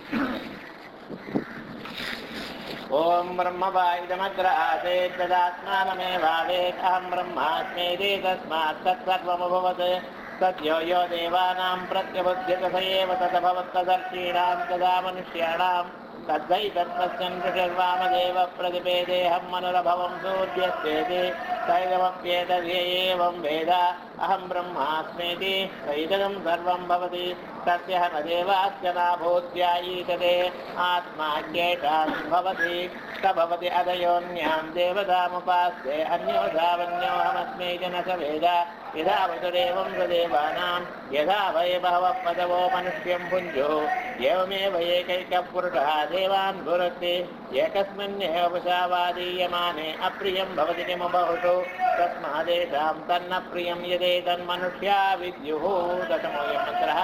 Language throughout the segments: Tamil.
ॐ ब्रह्मवायुधमग्र आसीत् तदात्मानमेवावेत् अहं ब्रह्मास्मीति तस्मात् तत्सर्वमभवत् सद्यो यो देवानां प्रत्यबुध्यत स एव तदभवत्तदर्शीणां तदा मनुष्याणां तद्वै तत्पश्यन् ऋषिर्वामदेव प्रतिपेदेऽहं मनुरभवं सूर्यस्येति तैलमप्येतद्य एवं वेद अहं ब्रह्मास्मीति वैदकं सर्वं भवति तस्य न देवास्य नाभूत्यायीतते आत्मा ज्ञेषां भवति स भवति अदयोन्यां देवतामुपास्ते अन्यो धावन्योऽहमस्मै जन स वेद यदा वसुरेवं सदेवानां यदा वै बहवः पदवो मनुष्यं भुञ्जो एवमेव एकैकः पुरुषः देवान् भुरति एकस्मिन्नेव वशावादीयमाने अप्रियं भवति किमु बहुषु तस्मादेषां तन्न प्रियं यदेतन्मनुष्या विद्युः दशमोऽयं मन्त्रः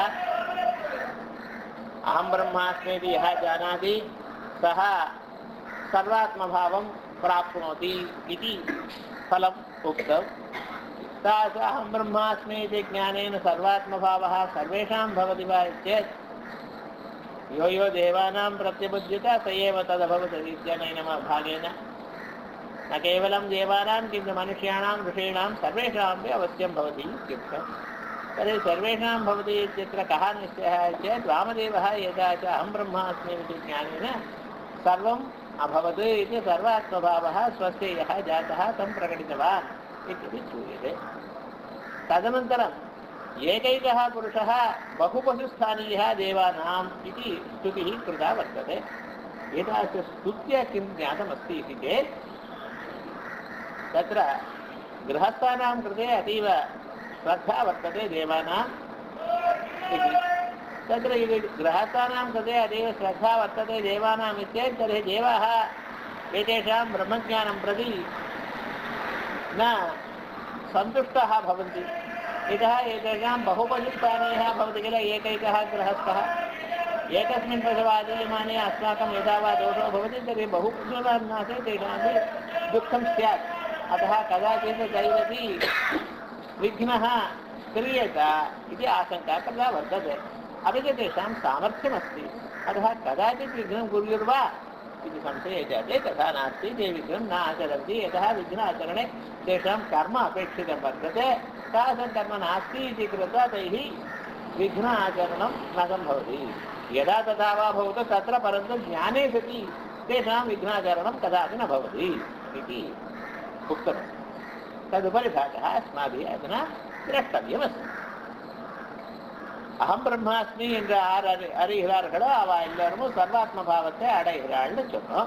अहं ब्रह्मास्मीति यः जानाति सः सर्वात्मभावं प्राप्नोति इति फलम् उक्तम् सा च अहं ब्रह्मास्मि इति ज्ञानेन सर्वात्मभावः सर्वेषां भवति वा चेत् यो यो देवानां प्रत्यबुध्यत स एव तदभवत् इत्यनेन भागेन न केवलं देवानां किन्तु मनुष्याणां ऋषीणां सर्वेषामपि अवश्यं भवति इत्युक्तम् तर्हि सर्वेषां भवति इत्यत्र कः निश्चयः चेत् वामदेवः यदा च अहं ब्रह्मास्मि इति ज्ञानेन सर्वम् अभवत् इति सर्वात्मभावः स्वस्य यः जातः तं प्रकटितवान् इति श्रूयते तदनन्तरम् एकैकः पुरुषः बहुपशुस्थानीयः देवानाम् इति स्तुतिः कृता वर्तते एतास्य स्तुत्य किं ज्ञातमस्ति इति चेत् तत्र गृहस्थानां कृते अतीव श्रद्धा वर्तते देवानाम् इति तत्र यदि गृहस्थानां कृते अतीव श्रद्धा वर्तते देवानाम् इत्येतत् तर्हि देवाः एतेषां ब्रह्मज्ञानं प्रति न सन्तुष्टाः भवन्ति इतः एतेषां बहुपरिस्थानीयः भवति किल एकैकः गृहस्थः एकस्मिन् पशवादीयमाने अस्माकं यदा वा दोषो भवति तर्हि बहु नाशे तेषामपि दुःखं स्यात् अतः कदाचित् कैरपि विघ्नः क्रियेत इति आशङ्का तदा वर्तते अपि च तेषां सामर्थ्यमस्ति अतः कदाचित् विघ्नं कुर्युर्वा इति संशये जाते तथा नास्ति ते विघ्नं न आचरन्ति यतः विघ्न आचरणे तेषां कर्म अपेक्षितं वर्तते तादृशं कर्म नास्ति इति कृत्वा तैः विघ्न आचरणं न सम्भवति यदा तथा वा भवतु तत्र परन्तु ज्ञाने सति तेषां विघ्नाचरणं कदापि न भवति इति उक्तम् तदुपरि भागः अस्माभिः अधुना द्रष्टव्यमस्ति அகம் பிரம்மாஸ்மி என்று ஆறு அறி அறிகிறார்களோ அவ எல்லாரும் சர்வாத்ம பாவத்தை அடைகிறாள்னு சொன்னோம்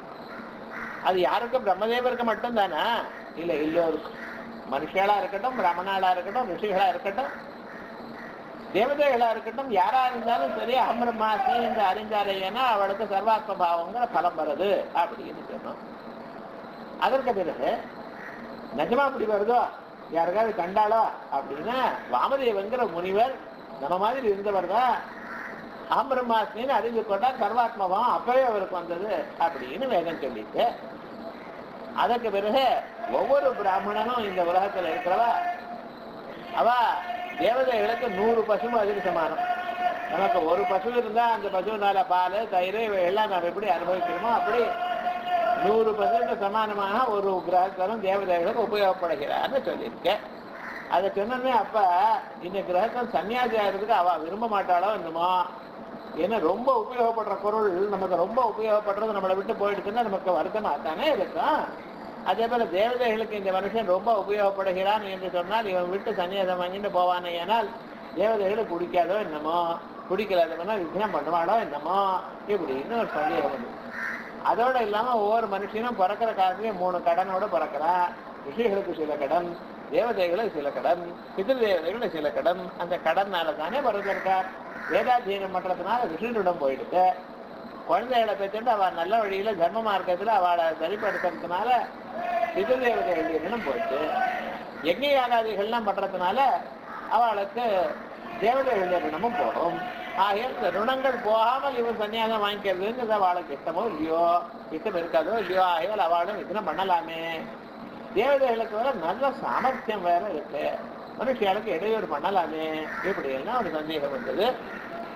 அது யாருக்கும் பிரம்மதேவருக்கு மட்டும் தானா இல்லை எல்லோருக்கும் மனுஷாலா இருக்கட்டும் பிராமணாளா இருக்கட்டும் ரிஷிகளா இருக்கட்டும் தேவதைகளா இருக்கட்டும் யாரா இருந்தாலும் சரி அகம் பிரம்மாஸ்மி என்று அறிந்தாலேனா அவளுக்கு சர்வாத்ம பாவங்கிற பலம் வருது அப்படின்னு சொன்னோம் அதற்கு பிறகு நிஜமா அப்படி வருதோ யாருக்காவது கண்டாளோ அப்படின்னா வாமதேவங்கிற முனிவர் நம்ம மாதிரி இருந்தவர் தான் அகம் பிரம்மாஸ்மின்னு அறிந்து கொண்டா சர்வாத்மபாவம் அப்பவே அவருக்கு வந்தது அப்படின்னு வேதம் சொல்லிட்டு அதற்கு பிறகு ஒவ்வொரு பிராமணனும் இந்த உலகத்துல இருக்கிறவா அவ தேவதைகளுக்கு நூறு பசு அதுக்கு சமானம் நமக்கு ஒரு பசு இருந்தா அந்த பசுனால பால் தயிர் இவையெல்லாம் நாம் எப்படி அனுபவிக்கிறோமோ அப்படி நூறு பசுக்கு சமானமாக ஒரு கிரகத்தரும் தேவதைகளுக்கு உபயோகப்படுகிறான்னு சொல்லியிருக்கேன் அதை சொன்னோடனே அப்ப இந்த கிரகத்தம் சன்னியாசி ஆகிறதுக்கு அவ விரும்ப மாட்டாளோ என்னமோ ஏன்னா ரொம்ப உபயோகப்படுற பொருள் நமக்கு ரொம்ப உபயோகப்படுறது நம்மளை விட்டு போயிடுச்சுன்னா நமக்கு வருத்தமா தானே இருக்கும் அதே போல தேவதைகளுக்கு இந்த மனுஷன் ரொம்ப உபயோகப்படுகிறான் என்று சொன்னால் இவன் விட்டு சன்னியாசம் வாங்கிட்டு போவானே ஏனால் தேவதைகளுக்கு பிடிக்காதோ என்னமோ பிடிக்கலாதவனா விக்னம் பண்ணுவாளோ என்னமோ இப்படின்னு ஒரு சந்தேகம் வந்து அதோட இல்லாம ஒவ்வொரு மனுஷனும் பிறக்கிற காலத்திலேயே மூணு கடனோட பிறக்கிறான் ரிஷிகளுக்கு சில கடன் தேவதைகளுக்கு சில கடன் பிதிரு தேவதைகளுக்கு சில கடன் அந்த கடன்னால தானே பிறந்திருக்கார் வேதாத்தியனம் பண்றதுனால ரிஷிகளிடம் போயிடுது குழந்தைகளை பெற்றுட்டு அவள் நல்ல வழியில தர்ம மார்க்கத்துல அவளை சரிப்படுத்துறதுனால பிதிரு தேவதைகள் போயிட்டு யஜ்ஞ யாகாதிகள்லாம் பண்றதுனால அவளுக்கு தேவதைகள் ரிணமும் போகும் ஆகிய இந்த ருணங்கள் போகாமல் இவன் சன்னியாசம் வாங்கிக்கிறதுங்கிறது அவளுக்கு இஷ்டமோ இல்லையோ இஷ்டம் இருக்காதோ இல்லையோ ஆகையால் அவளும் இதனை பண்ணலாமே தேவதைகளுக்கு வேற நல்ல சாமர்த்தியம் வேற இருக்கு மனுஷியாளுக்கு இடையூறு பண்ணலாமே இப்படி எல்லாம் ஒரு சந்தேகம் வந்தது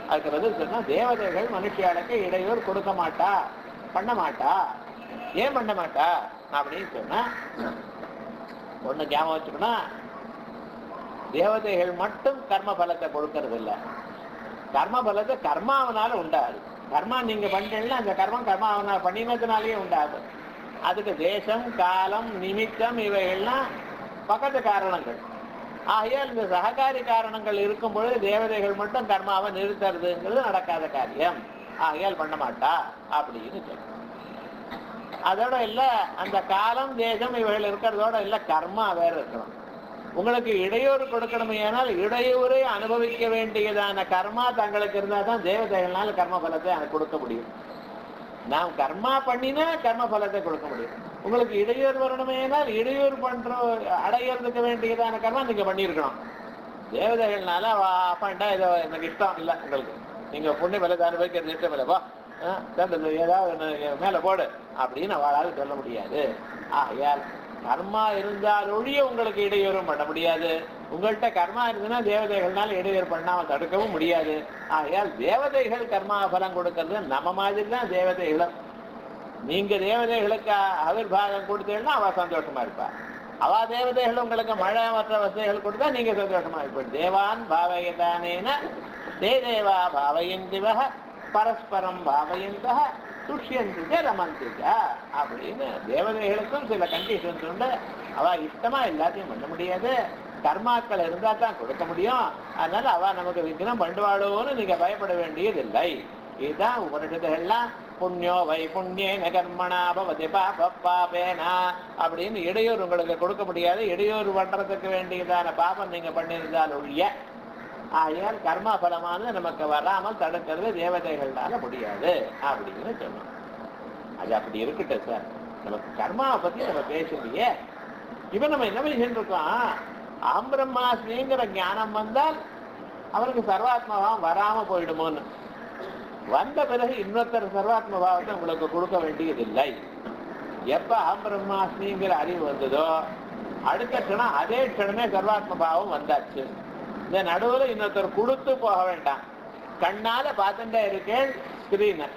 அதுக்கு பதில் சொன்னா தேவதைகள் மனுஷியாளுக்கு இடையூறு கொடுக்க மாட்டா பண்ண மாட்டா ஏன் பண்ண மாட்டா அப்படின்னு சொன்னா ஒண்ணு ஞாபகம் வச்சுக்கணும் தேவதைகள் மட்டும் கர்ம பலத்தை கொடுக்கறது இல்ல கர்ம பலத்தை கர்மாவனால உண்டாது கர்மா நீங்க பண்றீங்கன்னா அந்த கர்மம் கர்மாவனால பண்ணினதுனாலேயே உண்டாது அதுக்கு தேசம் காலம் நிமித்தம் இவைகள்லாம் பக்கத்து காரணங்கள் ஆகையால் இந்த சககாரி காரணங்கள் இருக்கும் பொழுது தேவதைகள் மட்டும் கர்மாவை நிறுத்துறதுங்கிறது நடக்காத காரியம் ஆகையால் பண்ண மாட்டா அப்படின்னு சொல்றோம் அதோட இல்ல அந்த காலம் தேசம் இவைகள் இருக்கிறதோட இல்ல கர்மா வேற இருக்கணும் உங்களுக்கு இடையூறு கொடுக்கணுமே ஆனால் இடையூறை அனுபவிக்க வேண்டியதான கர்மா தங்களுக்கு இருந்தா தான் தேவதைகள்னால கர்ம பலத்தை எனக்கு கொடுக்க முடியும் நாம் கர்மா பண்ணினா கர்ம பலத்தை கொடுக்க முடியும் உங்களுக்கு இடையூறு வரணுமேனால் இடையூறு பண்ற அடையிறதுக்கு வேண்டியதான கர்மா நீங்க பண்ணியிருக்கணும் தேவதைகள்னால அப்பாண்டா ஏதோ எனக்கு இஷ்டம் இல்லை உங்களுக்கு நீங்க புண்ணிய பலத்தை அனுபவிக்கிறது இஷ்டம் இல்லைப்பா ஏதாவது ஒண்ணு மேல போடு அப்படின்னு அவளால சொல்ல முடியாது ஆகையால் கர்மா இருந்தால் ஒழிய உங்களுக்கு இடையூறும் பண்ண முடியாது உங்கள்கிட்ட கர்மா இருந்ததுன்னா தேவதைகள்னால இடையூறு பண்ணாம தடுக்கவும் முடியாது ஆகையால் தேவதைகள் கர்மா பலம் கொடுக்கறது நம்ம மாதிரி தான் தேவதைகளும் நீங்க தேவதைகளுக்கு ஆவிர்வாகம் கொடுத்தீங்கன்னா அவ சந்தோஷமா இருப்பா அவ தேவதைகள் உங்களுக்கு மழை மற்ற வசதிகள் கொடுத்தா நீங்க சந்தோஷமா இருப்பீங்க தேவான் பாவயதானேன தே தேவா பாவயந்திவக பரஸ்பரம் பாவயந்த துஷ்யந்திக்க ரமந்திக்க அப்படின்னு தேவதைகளுக்கும் சில கண்டிஷன்ஸ் உண்டு அவ இஷ்டமா எல்லாத்தையும் பண்ண முடியாது கர்மாக்கள் இருந்தா தான் கொடுக்க முடியும் அதனால அவ நமக்கு விக்னம் பண்ணுவாளோன்னு நீங்க பயப்பட வேண்டியதில்லை இதுதான் உபனிஷத்துகள்லாம் புண்ணியோ வை புண்ணியேன கர்மணா பவதி பாப பாபேனா அப்படின்னு இடையூறு உங்களுக்கு கொடுக்க முடியாது இடையூறு பண்றதுக்கு வேண்டியதான பாபம் நீங்க பண்ணியிருந்தால் ஒழிய ஆகையால் கர்மா பலமானது நமக்கு வராமல் தடுக்கிறது தேவதைகள்னால முடியாது அப்படின்னு சொன்னோம் அது அப்படி இருக்கட்டும் சார் நமக்கு கர்மாவை பத்தி நம்ம பேசலையே இப்ப நம்ம என்ன பேசிட்டு இருக்கோம் ஆம்பிரம்மாஸ்மிங்கிற ஞானம் வந்தால் அவருக்கு சர்வாத்மபாவம் வராம போயிடுமோன்னு வந்த பிறகு இன்னொருத்தர் சர்வாத்ம பாவத்தை உங்களுக்கு கொடுக்க வேண்டியதில்லை எப்ப ஆம்பிரம்மாஸ்மிங்கிற அறிவு வந்ததோ அடுத்த க்ஷணம் அதே க்ஷணமே சர்வாத்ம பாவம் வந்தாச்சு இந்த நடுவுல இன்னொருத்தர் கொடுத்து போக வேண்டாம் கண்ணால பார்த்துட்டே இருக்கேன் ஸ்கிரீனை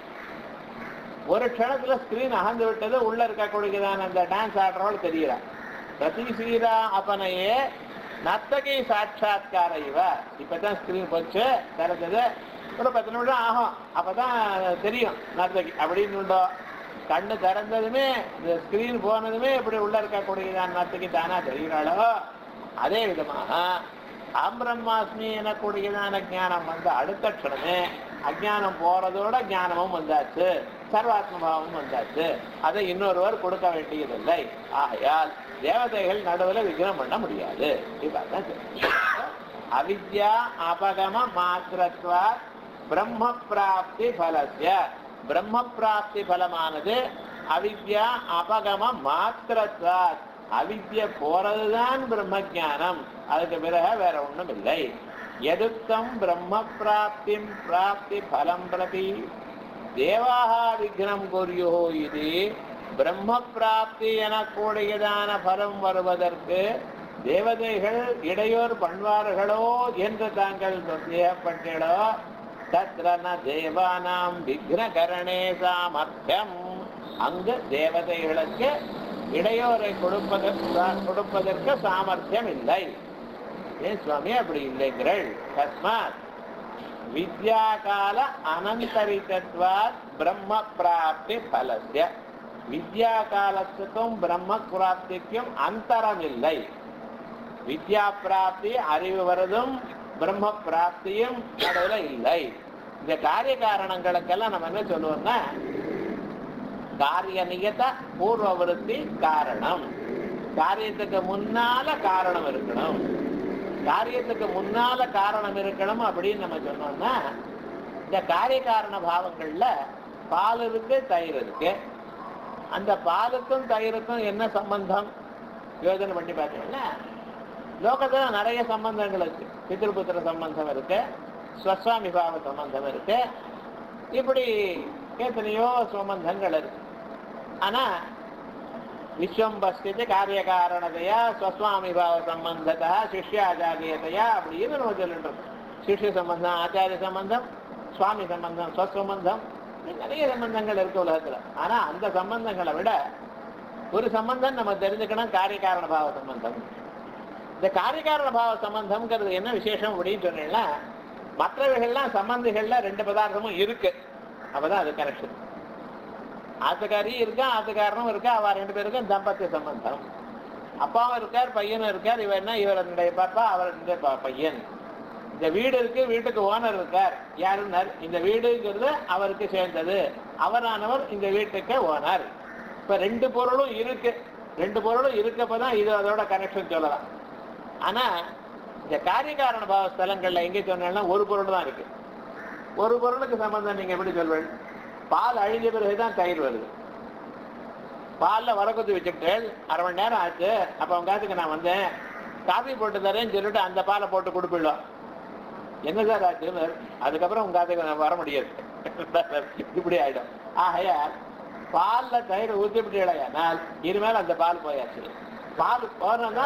ஒரு க்ஷணத்துல ஸ்கிரீன் அகந்து விட்டது உள்ள இருக்கக்கூடியதான அந்த டான்ஸ் ஆடுறவள் தெரியறா பிரதிசீரா அப்பனையே நர்த்தகி சாட்சாத்கார இவ இப்பதான் ஸ்கிரீன் போச்சு திறந்தது ஒரு பத்து நிமிடம் ஆகும் அப்பதான் தெரியும் நர்த்தகி அப்படின்னு உண்டோ கண்ணு திறந்ததுமே இந்த ஸ்கிரீன் போனதுமே இப்படி உள்ள இருக்கக்கூடியதான் நர்த்தகி தானா தெரிகிறாளோ அதே விதமாக ஆம்பிரம்மாஸ்மி எனக்கூடியதான ஞானம் வந்த அடுத்த க்ஷணமே அஜானம் போறதோட ஞானமும் வந்தாச்சு சர்வாத்மபாவமும் வந்தாச்சு அதை இன்னொருவர் கொடுக்க வேண்டியதில்லை ஆகையால் தேவதைகள் நடுவில் விக்ரம் பண்ண முடியாது இதான் அவித்யா அபகம மாத்திரத்வா பிரம்ம பிராப்தி பலசிய பிரம்ம பிராப்தி பலமானது அவித்யா அபகம மாத்திரத்வா அவித்ய போறதுதான் பிரம்ம ஜானம் அதுக்கு பிறகு வேற ஒண்ணும் இல்லை எதுத்தம் பிரம்ம பிராப்தி பிராப்தி பலம் பிரதி தேவாக விக்னம் கொரியோ இது பிரம்ம பிராப்தி எனக்கூடியதான பலம் வருவதற்கு தேவதைகள் இடையோர் பண்ணுவார்களோ என்று தாங்கள் சந்தேகப்பட்டீர்களோ தத்ர ந தேவானாம் விக்னகரணே சாமர்த்தியம் அங்கு தேவதைகளுக்கு இடையோரை கொடுப்பதற்கு கொடுப்பதற்கு சாமர்த்தியம் இல்லை ஏன் சுவாமி அப்படி இல்லைங்கிறள் தஸ்மாத் வித்யா கால அனந்தரித்தத்வாத் பிரம்ம பிராப்தி பலசிய வித்யா காலத்துக்கும் பிரம்ம பிராப்திக்கும் அந்தரம் இல்லை வித்யா பிராப்தி அறிவு வருதும் பிரம்ம பிராப்தியும் நடுவுல இல்லை இந்த காரிய காரணங்களுக்கெல்லாம் நம்ம என்ன சொல்லுவோம்னா காரிய நியத பூர்வ விருத்தி காரணம் காரியத்துக்கு முன்னால காரணம் இருக்கணும் காரியத்துக்கு முன்னால காரணம் இருக்கணும் அப்படின்னு நம்ம சொன்னோம்னா இந்த காரிய காரண பாவங்கள்ல பால் இருக்கு தயிர் இருக்கு அந்த பாலுக்கும் தயிருக்கும் என்ன சம்பந்தம் யோஜனை பண்ணி பார்த்தீங்கன்னா லோகத்துல நிறைய சம்பந்தங்கள் இருக்கு பித்ருபுத்திர சம்பந்தம் இருக்கு ஸ்வஸ்வாமி பாவ சம்பந்தம் இருக்கு இப்படி எத்தனையோ சம்பந்தங்கள் இருக்கு ஆனா விஸ்வம்பஸ்தித்து காரிய காரணத்தையா ஸ்வஸ்வாமி பாவ சம்பந்தத்தா சிஷ்யாச்சாரியத்தையா அப்படின்னு நம்ம சொல்லிட்டு இருக்கோம் சிஷ்ய சம்பந்தம் ஆச்சாரிய சம்பந்தம் சுவாமி சம்பந்தம் சொசம்பந்தம் இப்படி நிறைய சம்பந்தங்கள் இருக்கு உலகத்துல ஆனா அந்த சம்பந்தங்களை விட ஒரு சம்பந்தம் நம்ம தெரிஞ்சுக்கணும் காரியகாரண பாவ சம்பந்தம் இந்த காரியகாரண பாவ சம்பந்தம்ங்கிறது என்ன விசேஷம் அப்படின்னு சொன்னீங்கன்னா மற்றவைகள்லாம் சம்பந்திகள்ல ரெண்டு பதார்த்தமும் இருக்கு அப்பதான் அது கனெக்ஷன் ஆத்துக்காரி இருக்கா ஆத்துக்காரனும் இருக்கா அவ ரெண்டு பேருக்கும் தம்பத்திய சம்பந்தம் அப்பாவும் இருக்கார் பையனும் இருக்கார் இவர் என்ன இவருடைய பாப்பா அவருடைய ப- பையன் இந்த வீடு இருக்கு வீட்டுக்கு ஓனர் இருக்கார் யாருன்னார் இந்த வீடுங்கிறது அவருக்கு சேர்ந்தது அவரானவர் இந்த வீட்டுக்கு ஓனர் இப்ப ரெண்டு பொருளும் இருக்கு ரெண்டு பொருளும் இருக்கப்பதான் இது அதோட கனெக்ஷன் சொல்லலாம் ஆனா இந்த காரியகாரண பாவ ஸ்தலங்கள்ல எங்க சொன்னா ஒரு பொருள் தான் இருக்கு ஒரு பொருளுக்கு சம்பந்தம் நீங்க எப்படி சொல்வீங்க பால் அழிஞ்ச பிறகுதான் தயிர் வருது பால்ல வரக்குத்தி வச்சுட்டு அரை மணி நேரம் ஆச்சு அப்ப அவங்க காத்துக்கு நான் வந்தேன் காஃபி போட்டு தரேன்னு சொல்லிட்டு அந்த பாலை போட்டு கொடுப்பிடலாம் என்ன சார் ஆச்சு அதுக்கப்புறம் உங்க காத்துக்கு நான் வர முடியாது இப்படி ஆயிடும் ஆகையால் பால்ல தயிர் ஊத்திவிட்டீங்களேனால் இனிமேல் அந்த பால் போயாச்சு பால் போனோம்னா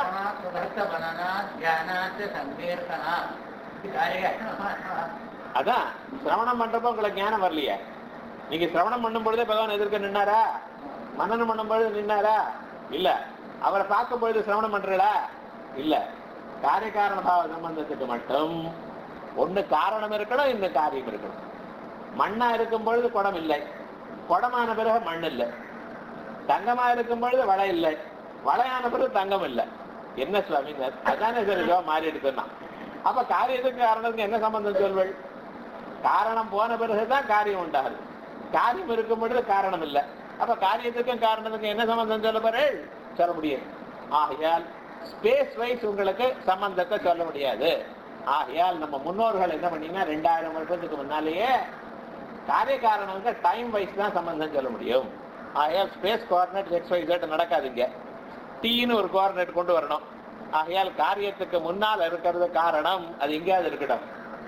அதான் சிரவணம் பண்றப்போ உங்களுக்கு ஞானம் வரலையே நீங்க சிரவணம் பண்ணும் பொழுதே பகவான் எதிர்க்க நின்னாரா மன்னனம் பண்ணும் பொழுது நின்னாரா இல்ல அவரை பார்க்கும் பொழுது சிரவணம் பண்றீங்களா இல்ல காரியகாரண பாவ சம்பந்தத்துக்கு மட்டும் ஒண்ணு காரணம் இருக்கணும் இந்த காரியம் இருக்கணும் மண்ணா இருக்கும் பொழுது குடம் இல்லை குடமான பிறகு மண் இல்லை தங்கமா இருக்கும் பொழுது வளை இல்லை வளையான பிறகு தங்கம் இல்லை என்ன சுவாமி அதானே சரி இதோ மாறி எடுத்துனா அப்ப காரியத்துக்கு காரணத்துக்கு என்ன சம்பந்தம் சொல்வள் காரணம் போன பிறகுதான் காரியம் உண்டாகுது காரியம் இருக்கும் பொழுது காரணம் இல்லை அப்ப காரியத்துக்கும் காரணத்துக்கும் என்ன சம்பந்தம் சொல்ல போறேன் சொல்ல முடியாது ஆகையால் ஸ்பேஸ் வைஸ் உங்களுக்கு சம்பந்தத்தை சொல்ல முடியாது ஆகையால் நம்ம முன்னோர்கள் என்ன பண்ணீங்கன்னா ரெண்டாயிரம் வருஷத்துக்கு முன்னாலேயே காரிய காரணங்க டைம் வைஸ் தான் சம்பந்தம் சொல்ல முடியும் ஆகையால் space coordinate X Y Z நடக்காதுங்க டீன்னு ஒரு கோஆர்டினேட் கொண்டு வரணும் ஆகையால் காரியத்துக்கு முன்னால் இருக்கிறது காரணம் அது எங்கேயாவது இருக்கட்டும்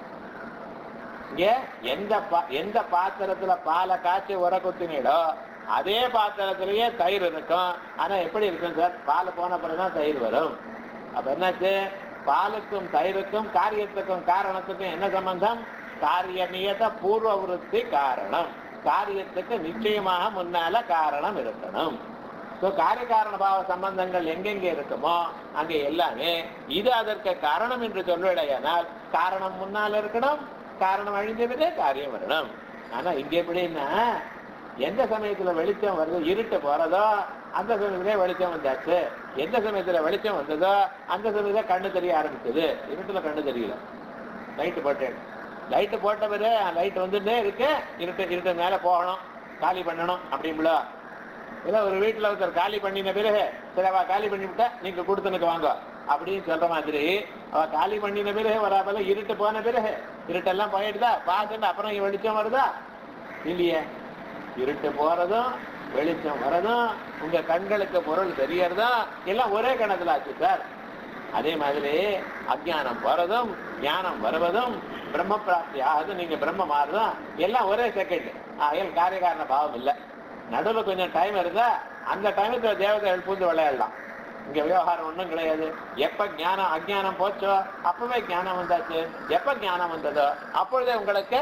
இங்க எந்த பா- எந்த பாத்திரத்துல பாலை காய்ச்சி உர குத்தினீடோ அதே பாத்திரத்திலேயே தயிர் இருக்கும் ஆனா எப்படி இருக்கும் சார் பால் போன பிறகுதான் தயிர் வரும் அப்ப என்னாச்சு பாலுக்கும் தயிருக்கும் காரியத்துக்கும் காரணத்துக்கும் என்ன சம்பந்தம் காரிய நியத பூர்வ விருத்தி காரணம் காரியத்துக்கு நிச்சயமாக முன்னால காரணம் இருக்கணும் ஸோ காரியகாரண பாவ சம்பந்தங்கள் எங்கெங்கே இருக்குமோ அங்க எல்லாமே இது அதற்கு காரணம் என்று சொல்வடையானால் காரணம் முன்னால் இருக்கணும் காரணம் அழிஞ்சதுலே காரியம் வரணும் ஆனா இங்க எப்படின்னா எந்த சமயத்துல வெளிச்சம் வருது இருட்டு போறதோ அந்த சமயத்திலே வெளிச்சம் வந்தாச்சு எந்த சமயத்துல வெளிச்சம் வந்ததோ அந்த சமயத்துல கண்ணு தெரிய ஆரம்பிச்சது இருட்டுல கண்ணு தெரியல லைட்டு போட்டேன் லைட்டு போட்ட பிறகு லைட் வந்துட்டே இருக்கு இருட்டு இருட்டு மேல போகணும் காலி பண்ணணும் அப்படிங்களா ஏதோ ஒரு வீட்டுல ஒருத்தர் காலி பண்ணின பிறகு சரி அவ காலி பண்ணி விட்டா நீங்க கொடுத்தனுக்கு வாங்க அப்படின்னு சொல்ற மாதிரி அவ காலி பண்ணின பிறகு வராப்பல இருட்டு போன பிறகு இருட்டெல்லாம் போயிடுதா பார்த்துட்டு அப்புறம் இங்க வெளிச்சம் வருதா இல்லையே இருட்டு போறதும் வெளிச்சம் வரதும் உங்க கண்களுக்கு பொருள் தெரியறதும் எல்லாம் ஒரே கணத்துல ஆச்சு சார் அதே மாதிரி அஜ்ஞானம் போறதும் ஞானம் வருவதும் பிரம்ம பிராப்தி ஆகுது நீங்க பிரம்ம மாறுதும் எல்லாம் ஒரே செகண்ட் ஆகையால் காரியகாரண பாவம் இல்லை நடுவில் கொஞ்சம் டைம் இருந்தா அந்த டைமுக்கு தேவதைகள் பூந்து விளையாடலாம் இங்க விவகாரம் ஒண்ணும் கிடையாது எப்ப ஞானம் அஜ்ஞானம் போச்சோ அப்பவே ஞானம் வந்தாச்சு எப்ப ஞானம் வந்ததோ அப்பொழுதே உங்களுக்கு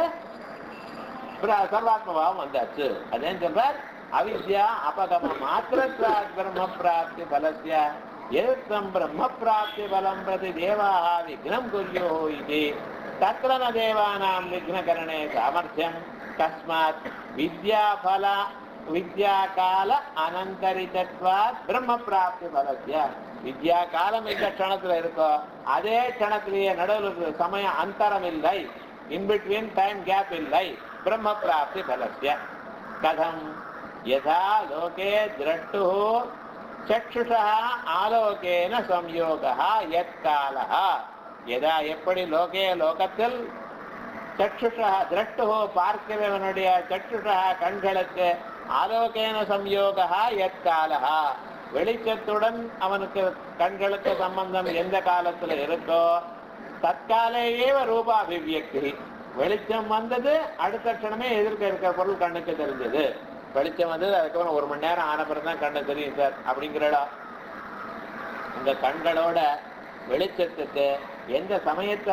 பிர- சர்வாத்மபாவம் வந்தாச்சு அதேன்னு சொல்றார் அவித்யா அபகம மாத்திரத்வாத் பிரம்ம பிராப்தி பலஸ்ய எதிர்த்தம் பிரம்ம பிராப்தி பலம் பிரதி தேவாः விக்னம் குர்யோ இது தத்ர ந தேவானாம் விக்னகரணே சாமர்த்தியம் தஸ்மாத் வித்யாபல வித்யாகால அனந்தரிதத்வாத் பிரம்ம பிராப்தி பலஸ்ய வித்யா காலம் எந்த க்ஷணத்துல இருக்கோ அதே க்ஷணத்திலேயே நடுவில் இருக்கிற சமயம் அந்தரம் இல்லை இன் பிட்வீன் டைம் கேப் இல்லை பிரம்ம பிராப்தி பலஸ்ய கதம் யதா லோகே திரஷ்டு சக்ஷுஷா ஆலோகேன சம்யோகः யத் காலः யதா எப்படி லோகே லோகத்தில் சக்ஷுஷா திரஷ்டு பார்க்கிறவனுடைய சக்ஷுஷா கண்களுக்கு ஆலோகேன சம்யோகா யத் காலஹா வெளிச்சத்துடன் அவனுக்கு கண்களுக்கு சம்பந்தம் எந்த காலத்துல இருக்கோ தற்காலேயே ரூபாபிவியக்தி வெளிச்சம் வந்தது அடுத்த க்ஷணமே எதிர்க்க இருக்கிற பொருள் கண்ணுக்கு தெரிஞ்சது வெளிச்சம் வந்தது அதுக்கப்புறம் ஒரு மணி நேரம் ஆன பிறகு தான் கண்ணு தெரியும் சார் அப்படிங்கிறடா உங்க கண்களோட வெளிச்சத்துக்கு எந்த சமயத்தில்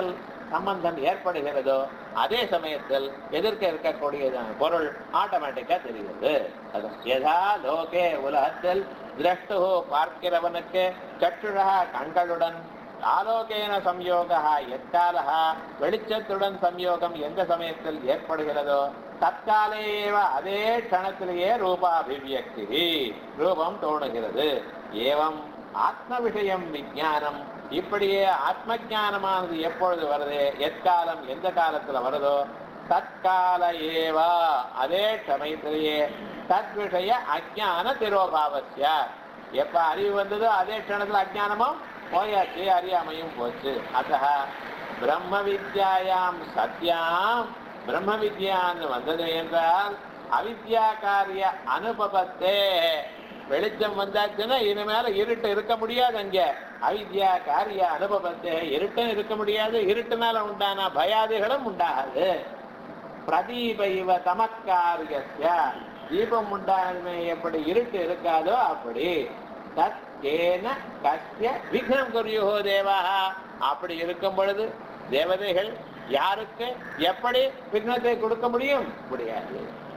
சம்பந்தம் ஏற்படுகிறதோ அதே சமயத்தில் எதிர்க்க இருக்கக்கூடியதான பொருள் ஆட்டோமேட்டிக்கா தெரிகிறது அதான் யதா லோகே உலகத்தில் திரஷ்டு பார்க்கிறவனுக்கு சற்றுழா கண்களுடன் ஆலோகேன சம்யோகா எக்காலா வெளிச்சத்துடன் சம்யோகம் எந்த சமயத்தில் ஏற்படுகிறதோ தற்காலேவ அதே க்ஷணத்திலேயே ரூபாபிவியக்தி ரூபம் தோணுகிறது ஏவம் ஆத்ம விஷயம் விஞ்ஞானம் இப்படியே ஆத்ம ஞானமானது எப்பொழுது வருது எக்காலம் எந்த காலத்துல வருதோ தற்கால ஏவா அதே சமயத்திலேயே தத் விஷய அஜான திரோபாவசிய எப்ப அறிவு வந்ததோ அதே க்ஷணத்துல அஜானமும் போயாச்சு அறியாமையும் போச்சு அத்த பிரம்ம வித்யாயாம் சத்யாம் பிரம்ம வித்யான்னு வந்தது என்றால் அவித்யா காரிய அனுபவத்தே வெளிச்சம் வந்தாச்சுன்னா இனிமேல இருட்டு இருக்க முடியாது அங்க அவித்யா காரிய அனுபவத்தே இருட்டும் இருக்க முடியாது இருட்டுனால உண்டான பயாதிகளும் உண்டாகாது பிரதீப இவ தமக்காரியஸ்ய தீபம் உண்டானமே எப்படி இருட்டு இருக்காதோ அப்படி தத் ஏன கஸ்ய விக்னம் குறியோ தேவா அப்படி இருக்கும் பொழுது தேவதைகள் யாருக்கு எப்படி விக்னத்தை கொடுக்க முடியும் முடியாது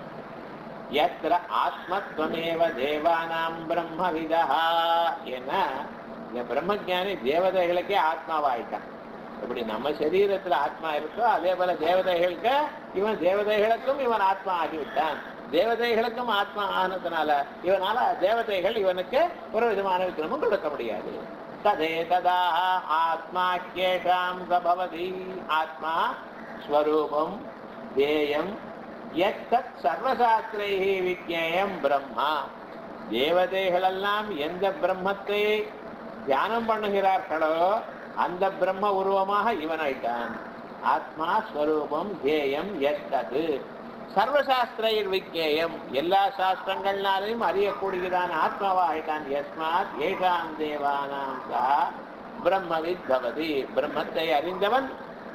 எத்திர ஆத்மத்வமேவ தேவானாம் பிரம்மவிதா ஏன்னா இந்த பிரம்மஜானி தேவதைகளுக்கே ஆத்மாவாயிட்டான் இப்படி நம்ம சரீரத்துல ஆத்மா இருக்கோ அதே போல தேவதைகளுக்கு இவன் தேவதைகளுக்கும் இவன் ஆத்மா ஆகிவிட்டான் தேவதைகளுக்கும் ஆத்மா ஆனதுனால இவனால தேவதைகள் இவனுக்கு ஒரு விதமான விக்ரமும் கொடுக்க முடியாது ததே ததா ஆத்மா கேஷாம் சபவதி ஆத்மா ஸ்வரூபம் தேயம் எத்தத் சர்வசாஸ்திரை விஜயம் பிரம்மா தேவதைகளெல்லாம் எந்த பிரம்மத்தை தியானம் பண்ணுகிறார்களோ அந்த பிரம்ம உருவமாக இவனாயிட்டான் ஆத்மா ஸ்வரூபம் தேயம் எத்தது சர்வசாஸ்திரைர் விஜயம் எல்லா சாஸ்திரங்கள்னாலையும் அறியக்கூடியதான ஆத்மாவா ஆயிட்டான் எஸ்மாத் ஏகாம் தேவானாம் சா பிரம்மவித் பவதி பிரம்மத்தை அறிந்தவன்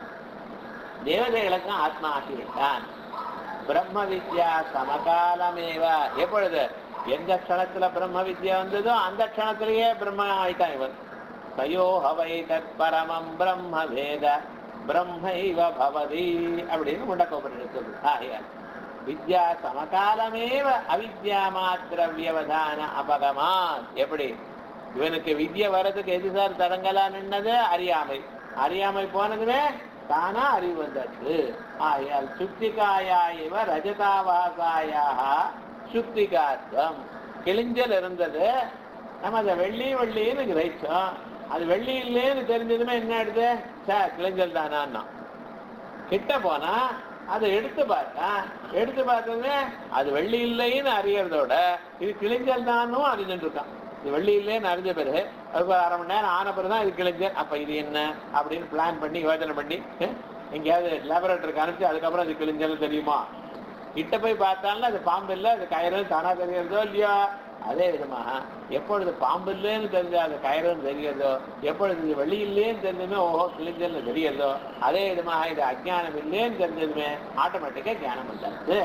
தேவதைகளுக்கும் ஆத்மா ஆகிவிட்டான் பிரம்ம வித்யா சமகாலமேவ எப்பொழுது எந்த க்ஷணத்துல பிரம்ம வித்யா வந்ததோ அந்த க்ஷணத்திலேயே பிரம்ம ஆயிட்டான் இவன் தயோ ஹவை தத் பரமம் பிரம்ம வேத பிரம்மைவ பவதி அப்படின்னு முண்டக்கோபனிடத்தில் ஆகையால் வித்யா சமகாலமேவ அவித்யா மாத்திர வியவதான அபகமான் எப்படி இவனுக்கு வித்ய வர்றதுக்கு எது சார் தடங்கலா நின்னது அறியாமை அறியாமை போனதுமே தானா அறிவு வந்தது ஆகையால் சுத்திகாயா இவ ரஜதாவாசாயாக சுத்திகார்த்தம் கிழிஞ்சல் இருந்தது நம்ம அதை வெள்ளி வெள்ளின்னு கிரகிச்சோம் அது வெள்ளி இல்லைன்னு தெரிஞ்சதுமே என்ன எடுத்து சார் கிழிஞ்சல் தானா கிட்ட போனா அதை எடுத்து பார்த்தா எடுத்து பார்த்ததுமே அது வெள்ளி இல்லைன்னு அறியறதோட இது கிழிஞ்சல் தானும் அறிஞ்சுட்டு இருக்கான் இது வெள்ளி இல்லைன்னு அறிஞ்ச பிறகு அதுக்கு ஒரு அரை மணி நேரம் ஆன பிறகு தான் இது கிழிஞ்சல் அப்ப இது என்ன அப்படின்னு பிளான் பண்ணி யோசனை பண்ணி அஹ், எங்கேயாவது லேபரேட்டருக்கு அனுப்பிச்சு அதுக்கப்புறம் அது கிழிஞ்சல் தெரியுமா கிட்ட போய் பார்த்தாலும் அது பாம்பு இல்லை அது கயிறு தானா தெரியறதோ இல்லையோ அதே விதமாக எப்பொழுது பாம்பு இல்லைன்னு தெரிஞ்சா அது கயிறுன்னு தெரியறதோ எப்பொழுது இது வெளி இல்லைன்னு தெரிஞ்சதுமே ஓஹோ கிழிஞ்சல்னு தெரியறதோ அதே விதமாக இது அஜ்ஞானம் இல்லைன்னு தெரிஞ்சதுமே ஆட்டோமேட்டிக்கா ஞானம் வந்தாச்சு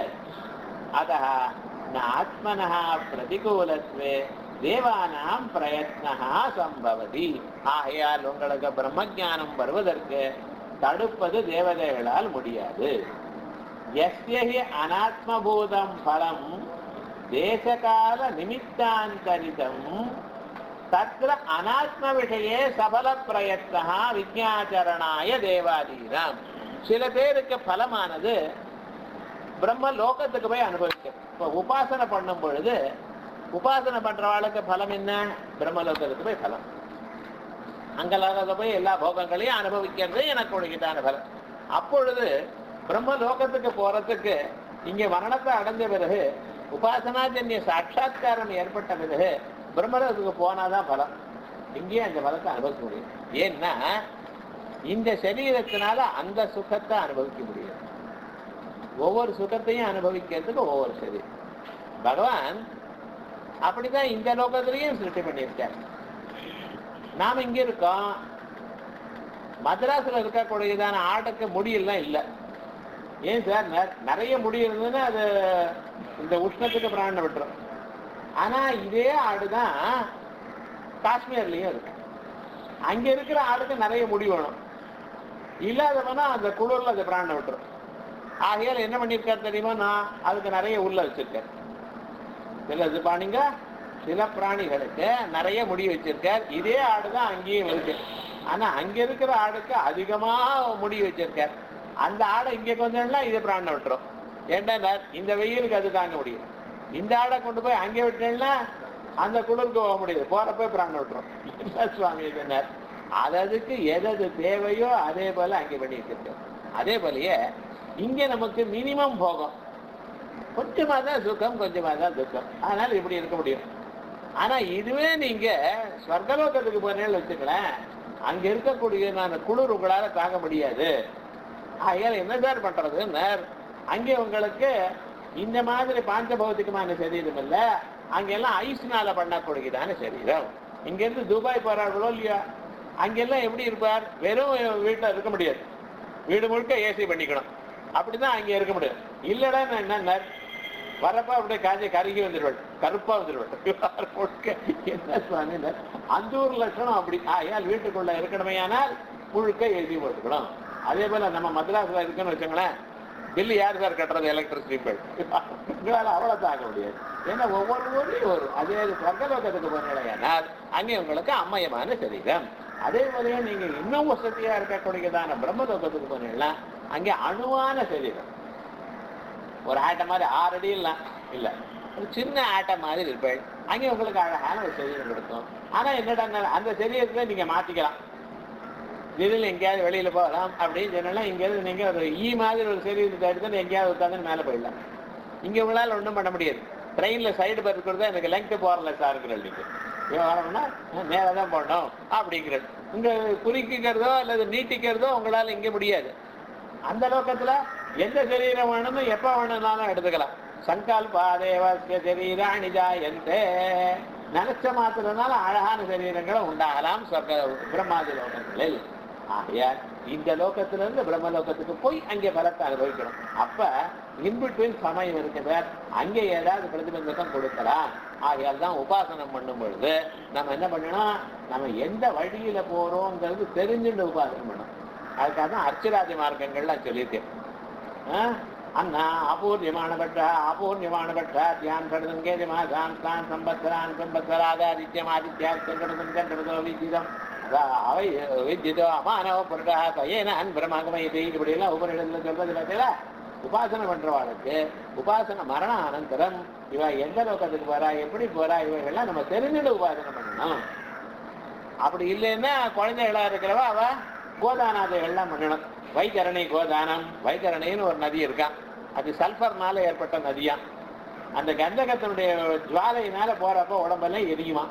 अतः न आत्मनः प्रतिकूलत्वे தேவானாம் பிரயத்னஹா சம்பவதி ஆகையால் உங்களுக்கு பிரம்மஞானம் வருவதற்கு தடுப்பது தேவதைகளால் முடியாது எஸ்யஹி அனாத்மபூதம் பலம் தேசகால நிமித்தாந்தரிதம் தத்ர அனாத்ம விஷயே சபல பிரயத்னஹா விஜயாச்சரணாய தேவாதீனாம் சில பேருக்கு பலமானது பிரம்ம லோகத்துக்கு போய் அனுபவிக்கும் இப்போ உபாசனை பண்ணும் பொழுது உபாசனை பண்றவாளுக்கு பலம் என்ன பிரம்மலோகத்துக்கு போய் பலம் அங்கலாக போய் எல்லா போகங்களையும் அனுபவிக்கிறது எனக்கு உடைக்கிட்டான பலம் அப்பொழுது பிரம்ம லோகத்துக்கு போறதுக்கு இங்க மரணத்தை அடைஞ்ச பிறகு உபாசனாஜன்ய சாட்சா்காரம் ஏற்பட்ட பிறகு பிரம்மலோகத்துக்கு போனாதான் பலம் இங்கேயே அந்த பலத்தை அனுபவிக்க முடியும் ஏன்னா இந்த சரீரத்தினால அந்த சுகத்தை அனுபவிக்க முடியும் ஒவ்வொரு சுகத்தையும் அனுபவிக்கிறதுக்கு ஒவ்வொரு சரீரம் பகவான் அப்படிதான் இந்த லோகத்திலையும் சிருஷ்டி பண்ணியிருக்கார் நாம இங்க இருக்கோம் மദ്രാஸ்ல இருக்கக்கூடியதான ஆட்டுக்கு முடியெல்லாம் இல்லை ஏன் சார் நெ- நிறைய முடி இருந்ததுன்னா அது இந்த உஷ்ணத்துக்கு பிராணம் விட்டுரும் ஆனா இதே ஆடுதான் காஷ்மீர்லயும் இருக்கு அங்க இருக்கிற ஆடுக்கு நிறைய முடி வேணும் இல்லாதவனா அந்த குளிர்ல அந்த பிராணனை விட்டுரும் ஆகையால் என்ன பண்ணியிருக்காரு தெரியுமா நான் அதுக்கு நிறைய உள்ள வச்சிருக்கேன் சில இது பாணிங்க சில பிராணிகளுக்கு நிறைய முடி வச்சிருக்கார் இதே ஆடு தான் அங்கேயும் இருக்கு ஆனா அங்க இருக்கிற ஆடுக்கு அதிகமா முடி வச்சிருக்கார் அந்த ஆடை இங்க கொஞ்சம்னா இது பிராணனை விட்டுரும் ஏன்டா இந்த வெயிலுக்கு அது தாங்க முடியும் இந்த ஆடை கொண்டு போய் அங்கே விட்டேன்னா அந்த குளிருக்கு போக முடியாது போறப்ப பிராணம் விட்டுரும் என்ன சுவாமி சொன்னார் அது அதுக்கு எது எது தேவையோ அதே போல அங்கே பண்ணி வச்சிருக்கார் அதே போலயே இங்க நமக்கு மினிமம் போகும் கொஞ்சமா தான் சுகம் கொஞ்சமா தான் துக்கம் அதனால இப்படி இருக்க முடியும் ஆனா இதுவே நீங்க ஸ்வர்கலோகத்துக்கு போனேன்னு வச்சுக்கலாம் அங்க இருக்கக்கூடிய நான் குளிர் உங்களால தாங்க முடியாது ஆகையால் என்ன சார் பண்றதுன்னு அங்கே உங்களுக்கு இந்த மாதிரி பாஞ்ச பௌத்திகமான சரீரம் இல்ல அங்கெல்லாம் ஐஸ்னால பண்ணக்கூடியதான சரீரம் இங்க இருந்து துபாய் போறார்களோ இல்லையா அங்கெல்லாம் எப்படி இருப்பார் வெறும் வீட்டுல இருக்க முடியாது வீடு முழுக்க ஏசி பண்ணிக்கணும் அப்படிதான் அங்க இருக்க முடியும் இல்லடா நான் என்ன வரப்ப அப்படியே காஞ்சி கருகி வந்துடுவாள் கருப்பா வந்துடுவாள் முழுக்க என்ன சுவாமி அந்த ஒரு லட்சணம் அப்படி ஆயால் வீட்டுக்குள்ள இருக்கணுமே ஆனால் முழுக்க ஏசி போட்டுக்கணும் அதே போல நம்ம மദ്രാஸ்ல இருக்குன்னு வச்சுங்களேன் பில்லு யார் சார் கட்டுறது எலக்ட்ரிசிட்டி பில் அவ்வளவு தாங்க முடியாது ஏன்னா ஒவ்வொரு ஊர்லயும் வரும் அதே சொர்க்கலோகத்துக்கு போனீங்கன்னா அங்கே உங்களுக்கு அம்மயமான சரீரம் அதே போலயே நீங்க இன்னும் வசதியா இருக்கக்கூடியதான பிரம்மலோகத்துக்கு போனீங்கன்னா அங்கே அணுவான சரீரம் ஒரு ஆட்டை மாதிரி ஆறு அடி இல்லை இல்ல ஒரு சின்ன ஆட்டை மாதிரி இருப்பேன் அங்கே உங்களுக்கு அழகான ஒரு சரீரம் கொடுக்கும் ஆனா என்னடா அந்த சரீரத்தை நீங்க மாத்திக்கலாம் திடீர்னு எங்கேயாவது வெளியில போகலாம் அப்படின்னு சொன்னா இங்கேருந்து நீங்க ஒரு ஈ மாதிரி ஒரு சரீரத்தை எடுத்து எங்கேயாவது உட்காந்து மேலே போயிடலாம் இங்க உங்களால ஒண்ணும் பண்ண முடியாது ட்ரெயின்ல சைடு பருக்கிறது எனக்கு லெங்க் போறல சாருங்கிற நீங்க இவன் வரணும்னா நேரா தான் போடணும் அப்படிங்கிறது இங்க குறிக்கிறதோ அல்லது நீட்டிக்கிறதோ உங்களால இங்க முடியாது அந்த லோகத்துல எந்த சரீரம் வேணுமோ எப்ப வேணும்னாலும் எடுத்துக்கலாம் சங்கல்பா தேவசிய சரீராணி ஜாயந்தே நினைச்ச மாத்திரனால அழகான சரீரங்களும் உண்டாகலாம் சொர்க்க பிரம்மாதி லோகங்களில் ஆகையால் இந்த லோகத்திலிருந்து பிரம்ம லோகத்துக்கு போய் அங்கே பலத்தை அனுபவிக்கணும் அப்ப இன்பிட்வீன் சமயம் இருக்குது அங்கே ஏதாவது பிரதிபந்தகம் கொடுக்கலாம் ஆகையால் தான் உபாசனம் பண்ணும் பொழுது நம்ம என்ன பண்ணணும் நம்ம எந்த வழியில போறோங்கிறது தெரிஞ்சுட்டு உபாசனம் பண்ணணும் அதுக்காக தான் அர்ச்சராஜ மார்க்கங்கள்லாம் சொல்லியிருக்கேன் ஆஹ் அண்ணா அபூர்யமானபட்ட அபூர்யமானபட்ட தியான் கடதும் கேதிமாசான் தான் சம்பத்சரான் சம்பத்சராதாதித்யம் ஆதித்யா கடதும் கண்டதோ விஜிதம் அவை விஜிதோ அமானவ புருடா பையனான் பிரமாகமயத்தை இப்படி எல்லாம் உபநிடத்துல சொல்றது பார்த்தீங்களா உபாசனை பண்றவாளுக்கு உபாசனை மரண அனந்தரம் இவ எந்த லோகத்துக்கு போறா எப்படி போறா இவைகள்லாம் நம்ம தெரிஞ்சுட்டு உபாசனை பண்ணணும் அப்படி இல்லைன்னா குழந்தைகளா இருக்கிறவ அவ கோதானாதைகள்லாம் பண்ணணும் வைகரணை கோதானம் வைகரணைன்னு ஒரு நதி இருக்கான் அது சல்ஃபர்னால ஏற்பட்ட நதியா அந்த கந்தகத்தினுடைய ஜுவாலையினால போறப்ப உடம்பெல்லாம் எரியுமா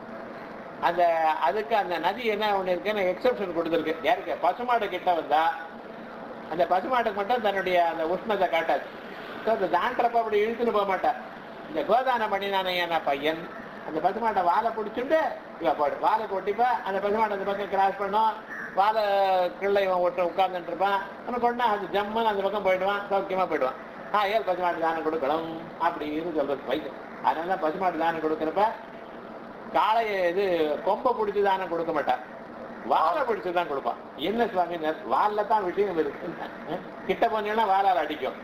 அந்த அதுக்கு அந்த நதி என்ன ஒண்ணு இருக்குன்னு எக்ஸப்ஷன் கொடுத்துருக்கு யாருக்கு பசுமாடு கிட்ட வந்தா அந்த பசுமாட்டுக்கு மட்டும் தன்னுடைய அந்த உஷ்ணத்தை காட்டாது ஸோ அந்த தாண்டறப்ப அப்படி இழுத்துன்னு போக மாட்டா இந்த கோதானம் பண்ணினானே என்ன பையன் அந்த பசுமாட்டை வாழை பிடிச்சிட்டு இவ போடு வாழை கொட்டிப்பா அந்த பசுமாட்டை அந்த பக்கம் கிராஸ் பண்ணும் வாழை கிள்ளை இவன் ஒட்டு உட்கார்ந்துட்டு இருப்பான் நம்ம கொண்டா அது ஜம்முன்னு அந்த பக்கம் போயிடுவான் சௌக்கியமா போயிடுவான் ஆ ஏன் பசுமாட்டு தானம் கொடுக்கணும் அப்படின்னு சொல்றது வைத்தியம் அதனால பசுமாட்டு தானம் கொடுக்குறப்ப காளைய இது கொம்பை பிடிச்சி தானே கொடுக்க மாட்டான் வாழை பிடிச்சு தான் கொடுப்பான் என்ன சுவாமி வால்ல தான் விஷயம் இருக்கு கிட்ட போனீங்கன்னா வாழால் அடிக்கும்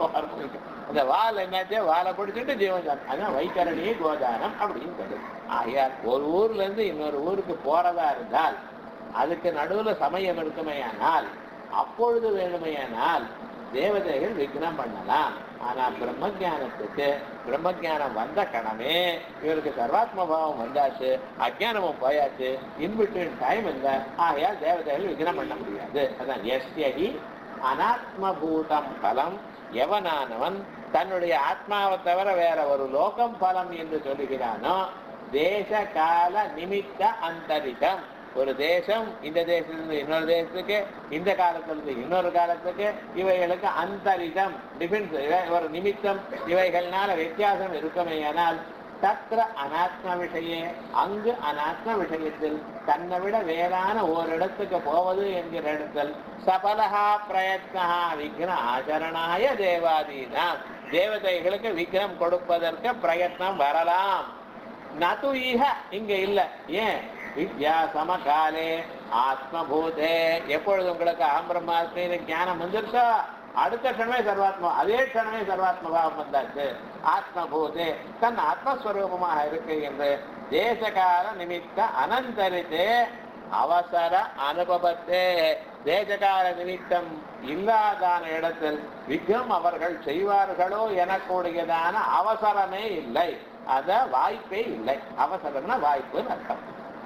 அந்த வால் என்னாச்சு வாழை பிடிச்சிட்டு ஜீவன் தான் அதான் வைக்கரணி கோதானம் அப்படின்னு சொல்லுது ஆகையால் ஒரு ஊர்ல இருந்து இன்னொரு ஊருக்கு போறதா இருந்தால் அதுக்கு நடுவுல சமயம் இருக்குமேயானால் அப்பொழுது வேணுமையானால் தேவதைகள் விக்னம் பண்ணலாம் ஆனா பிரம்ம ஜானத்துக்கு பிரம்ம ஜானம் வந்த கணமே இவருக்கு சர்வாத்ம பாவம் வந்தாச்சு அஜானமும் போயாச்சு இன்பிட்வீன் டைம் இல்லை ஆகையால் தேவதைகள் விக்னம் பண்ண முடியாது அதான் எஸ்யகி அனாத்மபூதம் பலம் எவனானவன் தன்னுடைய ஆத்மாவை தவிர வேற ஒரு லோகம் பலம் என்று சொல்லுகிறானோ தேச கால நிமித்த அந்தரிதம் ஒரு தேசம் இந்த தேசத்திலிருந்து இன்னொரு தேசத்துக்கு இந்த காலத்திலிருந்து இன்னொரு காலத்துக்கு இவைகளுக்கு அந்தரிதம் டிஃபென்ஸ் ஒரு நிமித்தம் இவைகள்னால வித்தியாசம் இருக்குமேயானால் தத்திர அனாத்ம விஷயே அங்கு அனாத்ம விஷயத்தில் தன்னை விட வேறான ஓரிடத்துக்கு போவது என்கிற இடத்தில் சபலகா பிரயத்னா விக்ன ஆச்சரணாய தேவாதீனாம் தேவதைகளுக்கு விக்னம் கொடுப்பதற்கு பிரயத்னம் வரலாம் நது ஈக இங்க இல்ல ஏன் வித்யா சமகாலே ஆத்மபூதே எப்பொழுது உங்களுக்கு அகம் பிரம்மாஸ்மின்னு ஞானம் வந்துருச்சோ அடுத்த க்ஷணமே சர்வாத்மா அதே க்ஷணமே சர்வாத்மபாவம் வந்தாச்சு ஆத்மபூதே தன் ஆத்மஸ்வரூபமாக இருக்கு என்று தேசகால நிமித்த அனந்தரித்தே அவசர அனுபவத்தே தேசகால நிமித்தம் இல்லாதான இடத்தில் விக்னம் அவர்கள் செய்வார்களோ எனக்கூடியதான அவசரமே இல்லை அத வாய்ப்பே இல்லை அவசரம்னா வாய்ப்புன்னு அர்த்தம்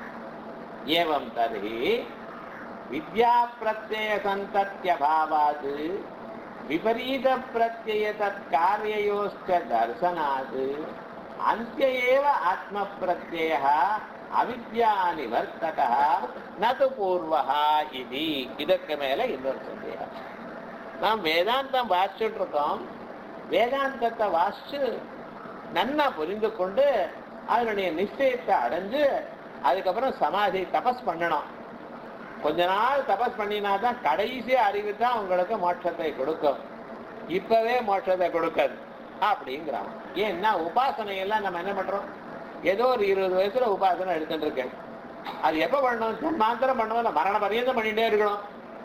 ஏவம் தர்ஹி வித்யா பிரத்யய சந்தத்திய பாவாது விபரீத பிரத்யய தத் காரியயோஸ்ச தர்சனாது அந்திய ஏவ ஆத்ம பிரத்யய அவித்யா நிவர்த்தக நது பூர்வகா இது இதற்கு மேல இன்னொரு சந்தேகம் நாம் வேதாந்தம் வாசிச்சுட்டு இருக்கோம் வேதாந்தத்தை வாசிச்சு நன்னா புரிந்து கொண்டு அதனுடைய நிச்சயத்தை அடைஞ்சு அதுக்கப்புறம் சமாதி தபஸ் பண்ணணும் கொஞ்ச நாள் தபஸ் பண்ணினா தான் கடைசி அறிவு தான் உங்களுக்கு மோட்சத்தை கொடுக்கும் இப்பவே மோட்சத்தை கொடுக்காது அப்படிங்கிறான் ஏன்னா உபாசனை எல்லாம் நம்ம என்ன பண்றோம் ஏதோ ஒரு இருபது வயசுல உபாசனை எடுத்துட்டு இருக்கேன் அது எப்ப பண்ணணும் ஜன்மாந்திரம் பண்ணணும் இல்ல மரண பரியந்தம் பண்ணிட்டே இருக்கணும்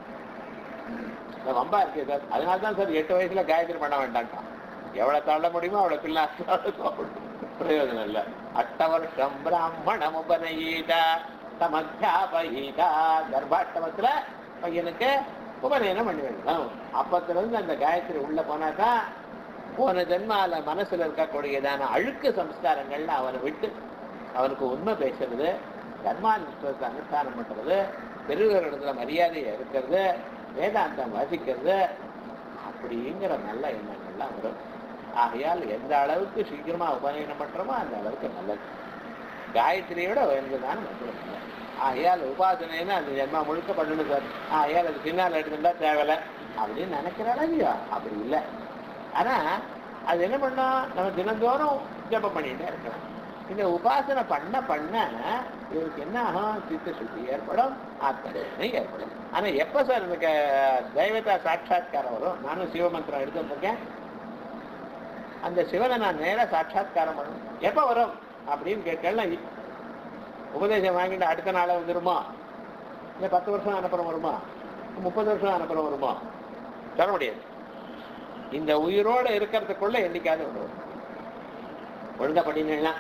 இந்த வம்பா இருக்கே சார் அதனால தான் சார் எட்டு வயசுல காயத்ரி பண்ண வேண்டாம்ட்டான் எவ்வளவு தள்ள முடியுமோ அவ்வளவு பிள்ளை பிரயோஜனம் இல்ல அட்ட வருஷம் பிராமணம் உபநயீத தமத்தியாபயீதா கர்ப்பாட்டமத்துல பையனுக்கு உபநயனம் பண்ணி வேணும் அப்பத்துல இருந்து அந்த காயத்ரி உள்ள போனாதான் போன ஜென்மால மனசுல இருக்கக்கூடியதான அழுக்கு சம்ஸ்காரங்கள்ல அவனை விட்டு அவனுக்கு உண்மை பேசுறது தர்மானுஷ்டத்தை அனுஷ்டானம் பண்றது பெரியவர்களிடத்துல மரியாதையை இருக்கிறது வேதாந்தம் வாசிக்கிறது அப்படிங்கிற நல்ல எண்ணங்கள்லாம் வரும் ஆகையால் எந்த அளவுக்கு சீக்கிரமா உபநயனம் பண்றோமோ அந்த அளவுக்கு நல்லது காயத்ரியோட உயர்ந்ததான மந்திரம் இல்லை. ஆகையால் உபாசனைன்னு அந்த ஜென்மா முழுக்க பண்ணணும் சார் ஆகையால் அது பின்னால் எடுத்துட்டா தேவையில்ல அப்படின்னு நினைக்கிறாள் இல்லையா அப்படி இல்லை ஆனா அது என்ன பண்ணோம் நம்ம தினந்தோறும் ஜெபம் பண்ணிட்டே இருக்கலாம் இந்த உபாசனை பண்ண பண்ண இவருக்கு என்ன ஆகும் சித்த சுத்தி ஏற்படும் ஆத்மதேசனை ஏற்படும் ஆனா எப்ப சார் எனக்கு தெய்வத்தா சாட்சாத்காரம் வரும் நானும் சிவமந்திரம் எடுத்துட்டு இருக்கேன் அந்த சிவனை நான் நேரா சாட்சாத்காரம் பண்ணணும் எப்ப வரும் அப்படின்னு கேட்கலாம் உபதேசம் வாங்கிட்டு அடுத்த நாளே வந்துருமா இல்லை பத்து வருஷம் அனுப்புறம் வருமா முப்பது வருஷம் அனுப்புறம் வருமா சொல்ல முடியாது இந்த உயிரோட இருக்கிறதுக்குள்ள என்னைக்காவது ஒன்று வரும் ஒழுங்கா பண்ணினா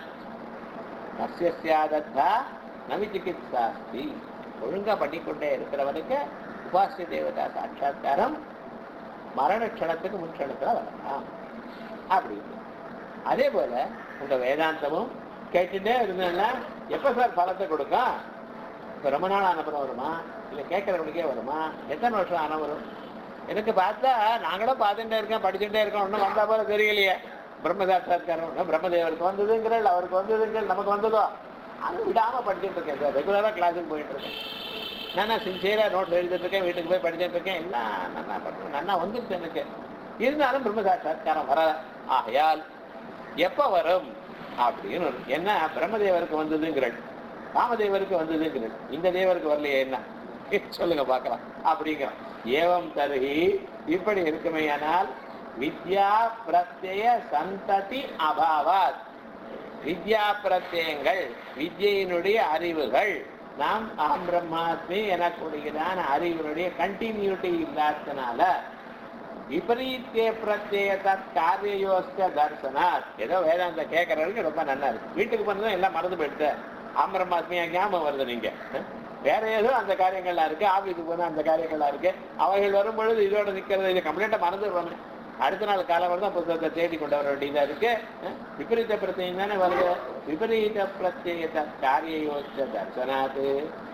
நசியாதத்தா நவி சிகித்சாஸ்தி ஒழுங்கா பண்ணிக்கொண்டே இருக்கிறவனுக்கு உபாசிய தேவதா சாட்சாத்காரம் மரண க்ஷணத்துக்கு முன்ஷணத்துல வரலாம் அப்படி அதே போல உங்க வேதாந்தமும் கேட்டுட்டே இருந்தேன்னா எப்ப சார் பலத்தை கொடுக்கும் இப்ப ரொம்ப நாள் அனுப்புறம் வருமா இல்ல கேட்கறவனுக்கே வருமா எத்தனை வருஷம் ஆன வரும் எனக்கு பார்த்தா நாங்களும் பார்த்துட்டே இருக்கேன் படிச்சுட்டே இருக்கோம் ஒன்றும் வந்தா போல தெரியலையே பிரம்ம சாட்சாத்காரம் ஒன்றும் பிரம்மதேவருக்கு வந்ததுங்கிறல் அவருக்கு வந்ததுங்கிறல் நமக்கு வந்ததோ அது விடாம படிச்சுட்டு இருக்கேன் சார் ரெகுலரா கிளாஸுக்கு போயிட்டு இருக்கேன் நான் சின்சியரா நோட்ஸ் எழுதிட்டு இருக்கேன் வீட்டுக்கு போய் படிச்சுட்டு இருக்கேன் எல்லாம் நல்லா பண்ணுறேன் நல்லா வந்துருச்சு எனக்கு இருந்தாலும் பிரம்ம சாட்சாத்காரம் வர ஆகையால் எப்ப வரும் அப்படின்னு ஒரு- என்ன பிரம்மதேவருக்கு வந்ததுங்கிறள் ராமதேவருக்கு வந்ததுங்கிறள் இந்த தேவருக்கு வரலையே என்ன சொல்லுங்க பார்க்கலாம் அப்படிங்கிறோம் ஏவம் தருகி இப்படி இருக்குமேயானால் வித்யா பிரத்யய சந்ததி அபாவாத் வித்யா பிரத்யங்கள் வித்யினுடைய அறிவுகள் நாம் அகம் பிரம்மாஸ்மி எனக்கூடியதான அறிவினுடைய கண்டினியூட்டி இல்லாதனால விபரீத்திய பிரத்யேக காரியயோஸ்த தர்சனாத் ஏதோ வேதாந்த கேட்கறதுக்கு ரொம்ப நல்லா இருக்கு வீட்டுக்கு போனதும் எல்லாம் மறந்து போயிடுது அகம் பிரம்மாஸ்மியா ஞாபகம் வருது நீங்க அஹ்? வேற ஏதோ அந்த காரியங்கள்லாம் இருக்கு ஆபீஸுக்கு போனா அந்த காரியங்கள்லாம் இருக்கு அவைகள் வரும் பொழுது இதோட நிக்கிறது இது கம்ப்ளீட்டா மறந்துடுவாங்க அடுத்த நாள் காலம் தான் புத்தகத்தை தேடி கொண்டு வர வேண்டியதா இருக்கு அஹ்? விபரீத பிரத்யம் தானே வருது விபரீத பிரத்யேக காரியயோஸ்த தர்சனாத்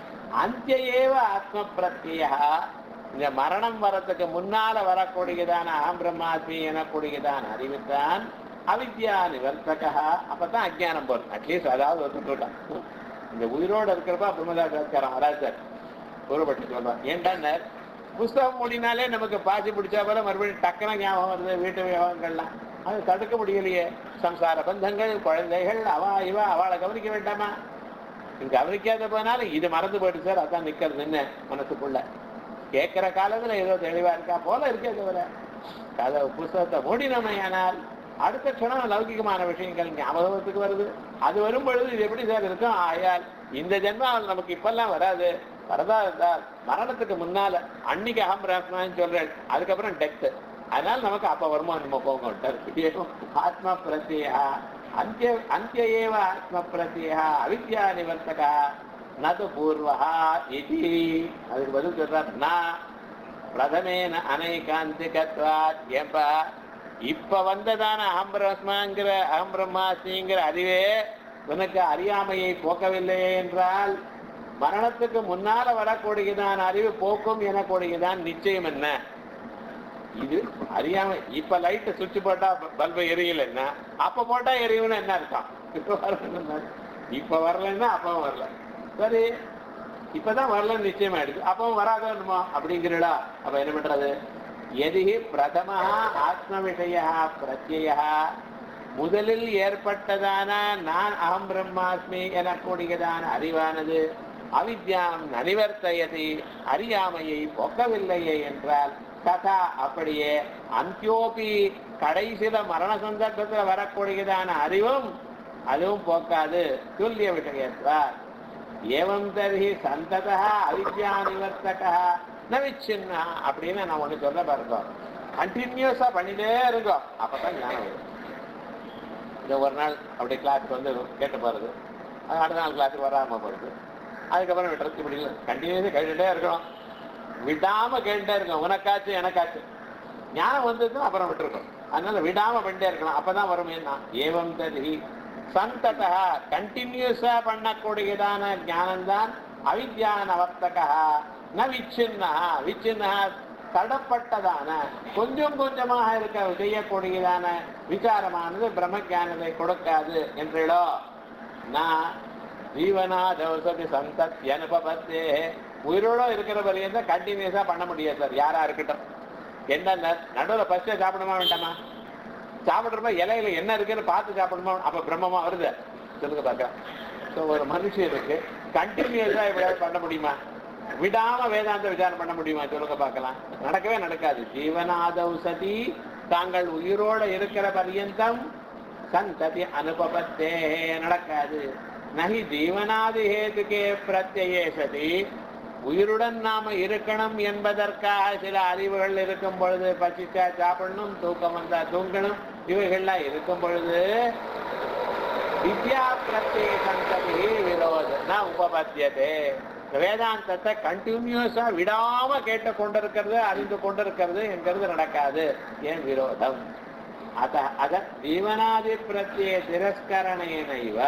அந்திய ஏவ ஆத்ம பிரத்யா இந்த மரணம் வரத்துக்கு முன்னால வரக்கூடியதான அகம் பிரம்மாஸ்மி எனக்கூடியதான அறிவுத்தான் அவித்யா நிவர்த்தகா அப்பதான் அஜ்ஞானம் போகும் அட்லீஸ்ட் அதாவது ஒத்துக்கிட்டான் இந்த உயிரோட இருக்கிறப்ப பிரம்மதாசாரம் வராது சார் கூறப்பட்டு சொல்றான் ஏன்டா புஸ்தகம் மூடினாலே நமக்கு பாசி பிடிச்சா போல மறுபடியும் டக்குன ஞாபகம் வருது வீட்டு விவகாரங்கள்லாம் அது தடுக்க முடியலையே சம்சார பந்தங்கள் குழந்தைகள் அவா இவா அவளை கவனிக்க வேண்டாமா நீங்க கவனிக்காத போனாலும் இது மறந்து போயிட்டு சார் அதான் நிக்கிறது என்ன மனசுக்குள்ள கேட்கிற காலத்துல ஏதோ தெளிவா இருக்கா போல இருக்கே தவிர கதை புஸ்தகத்தை மூடினமையானால் அடுத்த க்ஷணம் லௌகிகமான விஷயங்கள் ஞாபகத்துக்கு வருது அது வரும் பொழுது இது எப்படி சார் இருக்கும் ஆயால் இந்த ஜென்மாவில் நமக்கு இப்பெல்லாம் வராது வரதா இருந்தால் மரணத்துக்கு முன்னால அன்னைக்கு அகம் பிரம்மான்னு சொல்றேன் அதுக்கப்புறம் டெத் அதனால நமக்கு அப்ப வருமா நம்ம போங்க ஆத்ம பிரத்யா அந்திய அந்திய ஏவ ஆத்ம பிரத்யா அவித்யா நிவர்த்தகா நது பூர்வா இது அதுக்கு பதில் சொல்றார் நான் பிரதமேன அனைகாந்திகத்வாத் ஏன்பா இப்ப வந்ததான அகம் பிரம்மாங்கிற அகம் பிரம்மாசிங்கிற அறிவே உனக்கு அறியாமையை போக்கவில்லையே என்றால் மரணத்துக்கு முன்னால வரக்கூடியதான் அறிவு போக்கும் எனக்கூடியதான் நிச்சயம் என்ன இது அறியாம இப்ப லைட் சுவிட்ச் போட்டா பல்பு எரியலன்னா அப்ப போட்டா எரியும்னு என்ன அர்த்தம் இப்ப வரலன்னா இப்ப வரலன்னா அப்பவும் வரல சரி இப்பதான் வரலன்னு நிச்சயம் ஆயிடுது அப்பவும் வராதோன்னுமா அப்படிங்கிறடா அப்ப என்ன பண்றது எதி பிரதம ஆத்ம விஷய பிரத்ய முதலில் ஏற்பட்டதான நான் அகம் பிரம்மாஸ்மி எனக்கூடியதான அறிவானது அவித்யாம் நனிவர்த்தயதி அறியாமையை போக்கவில்லையே என்றால் ததா அப்படியே அந்தியோபி கடைசில மரண சந்தர்ப்பத்துல வரக்கூடியதான அறிவும் அதுவும் போக்காது துல்லிய விஷயத்தார் ஏவம் தர்ஹி சந்ததா அவித்யா நிவர்த்தகா நவிச்சின்னா அப்படின்னு நான் ஒண்ணு சொல்ல பாருங்க கண்டினியூஸா பண்ணிட்டே இருக்கோம் அப்பதான் ஞானம் வரும் இந்த ஒரு நாள் அப்படியே கிளாஸுக்கு வந்து கேட்டு போறது அது அடுத்த நாள் கிளாஸுக்கு வராம போறது அதுக்கப்புறம் விட்டுறது இப்படி கண்டினியூஸா கேட்டுட்டே இருக்கணும் விடாம கேட்டுட்டே இருக்கணும் உனக்காச்சு எனக்காச்சு ஞானம் வந்ததுன்னா அப்புறம் விட்டுருக்கோம் அதனால விடாம பண்ணிட்டே இருக்கணும் அப்பதான் வரும் என்ன ஏவம் தரி சந்ததா கண்டினியூஸா பண்ணக்கூடியதான ஞானம்தான் அவித்யான வர்த்தகா ந விச்சின்னா விச்சின்னா தடப்பட்டதான கொஞ்சம் கொஞ்சமாக இருக்க செய்யக்கூடியதான விசாரமானது பிரம்ம ஞானத்தை கொடுக்காது என்றோ நான் ஜீவனாதவசதி சந்தத் அனுபவத்தே உயிரோட இருக்கிற வரையும் தான் கண்டினியூஸா பண்ண முடியாது சார் யாரா இருக்கட்டும் என்ன நடுவில் ஃபர்ஸ்ட் சாப்பிடணுமா வேண்டாமா சாப்பிடுறப்ப இலையில என்ன இருக்குன்னு பார்த்து சாப்பிடணுமா அப்ப பிரம்மமா வருது சொல்லுங்க பார்க்க ஸோ ஒரு மனுஷனுக்கு கண்டினியூஸா எப்படியாவது பண்ண முடியுமா விடாம வேதாந்த விசாரம் பண்ண முடியுமா சொல்லுங்க பார்க்கலாம் நடக்கவே நடக்காது ஜீவனாதௌசதி தாங்கள் உயிரோட இருக்கிற பர்யந்தம் சந்ததி அனுபவத்தே நடக்காது நகி ஜீவனாதி ஹேதுக்கே பிரத்யே சதி உயிருடன் நாம இருக்கணும் என்பதற்காக சில அறிவுகள் இருக்கும் பொழுது பசிச்சா சாப்பிடணும் தூக்கம் வந்தா தூங்கணும் இவைகள்லாம் இருக்கும் பொழுது வித்யா பிரத்யே சந்ததி விரோத ந உபபத்தியதே வேதாந்தத்தை கண்டினியூஸா விடாம கேட்டு கொண்டிருக்கிறது அறிந்து கொண்டிருக்கிறது என்கிறது நடக்காது ஏன் விரோதம் அத அத ஜீவனாதி பிரத்யே திரஸ்கரணேனைவ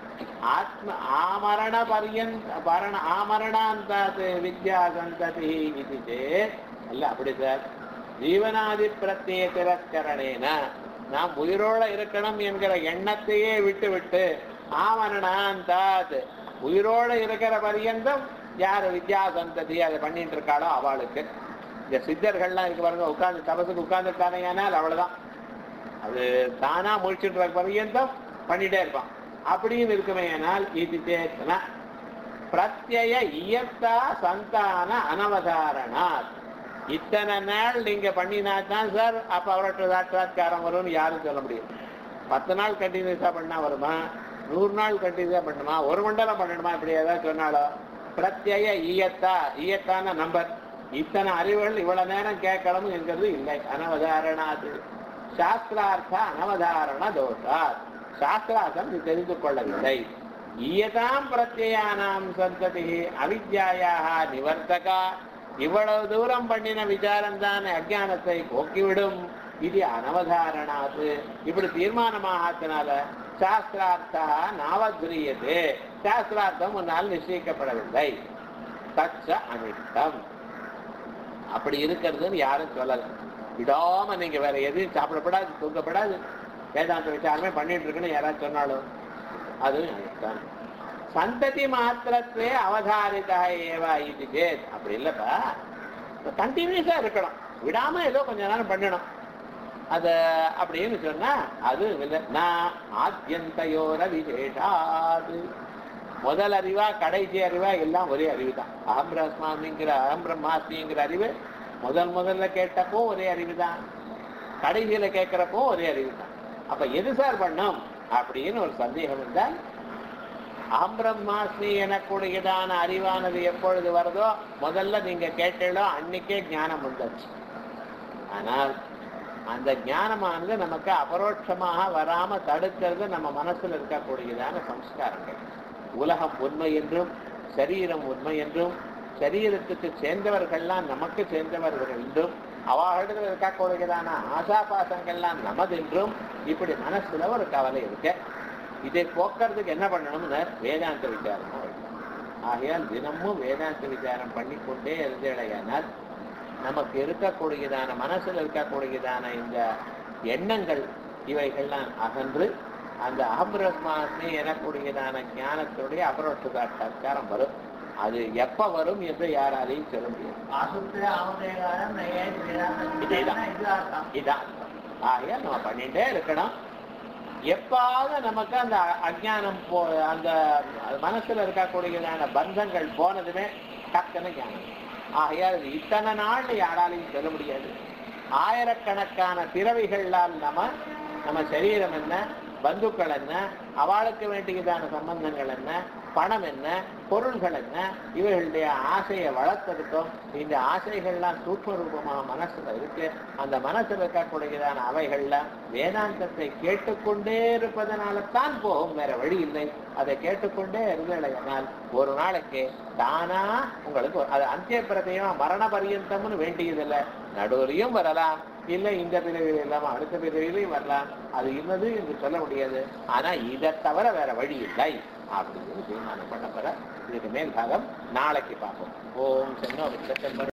ஆத்ம ஆமரண பர்யந்த பரண ஆமரணாந்தாத் வித்யா சந்ததி இது சேத் அல்ல அப்படி சார் ஜீவனாதி பிரத்யே திரஸ்கரணேன நாம் உயிரோட இருக்கணும் என்கிற எண்ணத்தையே விட்டு விட்டு ஆமரணாந்தாத் உயிரோட இருக்கிற பரியந்தம் யார் வித்யா சந்ததி அதை பண்ணிட்டு இருக்காளோ அவளுக்கு இந்த சித்தர்கள்லாம் இருக்கு பாருங்க உட்கார்ந்து தபசுக்கு உட்கார்ந்துருக்கானேயானால் அவ்வளவுதான் அது தானா முழிச்சுட்டு இருக்க பரியந்தம் பண்ணிட்டே இருப்பான் அப்படின்னு இருக்குமே ஆனால் இது சேத்தனா பிரத்யய இயத்தா சந்தான அனவதாரணாத் இத்தனை நாள் நீங்க பண்ணினா தான் சார் அப்ப அவர்கிட்ட சாட்சாத்காரம் வரும்னு யாரும் சொல்ல முடியும் பத்து நாள் கண்டினியூஸா பண்ணா வருமா நூறு நாள் கண்டினியூஸா பண்ணுமா ஒரு மண்டலம் பண்ணணுமா இப்படி ஏதாவது சொன்னாலும் பிரத்யய ஈயத்தா ஈயத்தான நம்பர் இத்தனை அறிவுகள் இவ்வளவு நேரம் கேட்கணும் என்கிறது இல்லை அனவதாரணாது சாஸ்திரார்த்த அனவதாரண தோஷா சாஸ்திரார்த்தம் நீ தெரிந்து கொள்ளவில்லை ஈயதாம் பிரத்யானாம் சந்ததி அவித்யாயாக நிவர்த்தகா இவ்வளவு தூரம் பண்ணின விசாரம் தான் அஜானத்தை போக்கிவிடும் இது அனவதாரணாது இப்படி தீர்மானமாகத்தினால சாஸ்திரார்த்தா நாவத்ரியது சாஸ்திரார்த்தம் முன்னால் நிச்சயிக்கப்படவில்லை தச்ச அனித்தம் அப்படி இருக்கிறதுன்னு யாரும் சொல்லல விடாம நீங்க வேற எதையும் சாப்பிடப்படாது தூக்கப்படாது வேதாந்த விசாரமே பண்ணிட்டு இருக்குன்னு யாராவது சொன்னாலும் அதுவும் அனித்தம் சந்ததி மாத்திரத்தே அவதாரிதா ஏவா இது சேத் அப்படி இல்லப்பா கண்டினியூஸா இருக்கணும் விடாம ஏதோ கொஞ்ச நேரம் பண்ணணும் அத அப்படின்னு சொன்னா அது இல்லை நான் ஆத்தியந்தையோர விசேஷாது முதல் அறிவா கடைசி அறிவா எல்லாம் ஒரே அறிவு தான் அகம் பிரஸ்மாமிங்கிற அகம் பிரம்மாஸ்மிங்கிற அறிவு முதல் முதல்ல கேட்டப்போ ஒரே அறிவு தான் கடைசியில கேட்கிறப்போ ஒரே அறிவு தான் அப்ப எது சார் பண்ணும் அப்படின்னு ஒரு சந்தேகம் இருந்தால் அகம் பிரம்மாஸ்மி எனக்கூடியதான அறிவானது எப்பொழுது வருதோ முதல்ல நீங்க கேட்டீங்களோ அன்னைக்கே ஞானம் வந்தாச்சு ஆனால் அந்த ஞானமானது நமக்கு அபரோட்சமாக வராம தடுக்கிறது நம்ம மனசுல இருக்கக்கூடியதான சம்ஸ்காரங்கள் உலகம் உண்மை என்றும் சரீரம் உண்மை என்றும் சரீரத்துக்கு சேர்ந்தவர்கள்லாம் நமக்கு சேர்ந்தவர்கள் என்றும் அவர்களிடத்தில் இருக்கக்கூடியதான ஆசாபாசங்கள்லாம் நமதென்றும் இப்படி மனசுல ஒரு கவலை இருக்கு இதை போக்குறதுக்கு என்ன பண்ணணும்னு வேதாந்த விசாரம் ஆகையால் தினமும் வேதாந்த விசாரம் பண்ணிக்கொண்டே இருந்தேடையானால் நமக்கு இருக்கக்கூடியதான மனசுல இருக்கக்கூடியதான இந்த எண்ணங்கள் இவைகள்லாம் அகன்று அந்த அகம்பிரஸ்மாஸ்மி எனக்கூடியதான ஞானத்தினுடைய அபரோட்ச சாட்சா்காரம் வரும் அது எப்ப வரும் என்று யாராலையும் சொல்ல முடியாது இதேதான் இதான் ஆகையால் நம்ம பண்ணிட்டே இருக்கணும் எப்பாவது நமக்கு அந்த அஜ்ஞானம் போ அந்த மனசுல இருக்கக்கூடியதான பந்தங்கள் போனதுமே டக்குன்னு ஞானம் ஆகையால் இது இத்தனை நாள் யாராலையும் சொல்ல முடியாது ஆயிரக்கணக்கான பிறவிகளால் நம்ம நம்ம சரீரம் என்ன பந்துக்கள் என்ன அவளுக்கு வேண்டியதான சம்பந்தங்கள் என்ன பணம் என்ன பொருள்கள் என்ன இவைகளுடைய ஆசையை வளர்த்ததுக்கும் இந்த ஆசைகள்லாம் சூக்ம ரூபமாக மனசுல இருக்கு அந்த மனசுல இருக்கக்கூடியதான அவைகள்ல வேதாந்தத்தை கேட்டுக்கொண்டே இருப்பதனால தான் போகும் வேற வழி இல்லை அதை கேட்டுக்கொண்டே இருந்தனால் ஒரு நாளைக்கு தானா உங்களுக்கு ஒரு- அது அந்திய பிரதயமா மரண பரியந்தம்னு வேண்டியதில்லை நடுவரையும் வரலாம் இல்லை இந்த பிறவியில் இல்லாம அடுத்த பிறவிலையும் வரலாம் அது இன்னது என்று சொல்ல முடியாது ஆனா இதை தவிர வேற வழி இல்லை அப்படின்னு தீர்மானம் பண்ண இதுக்கு மேல் பாகம் நாளைக்கு பார்ப்போம் ஓம் சென்னோ வித்தன்